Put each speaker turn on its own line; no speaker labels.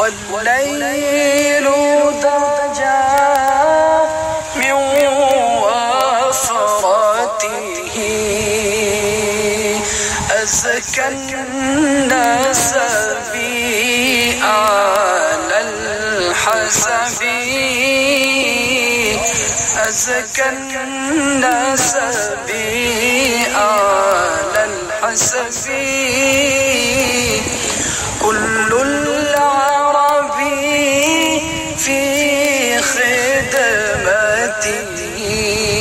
والليل ضجا من وفرته أزكى الناس بي على الحسب أزكى الناس بي على الحسب كل العرب في خدمتي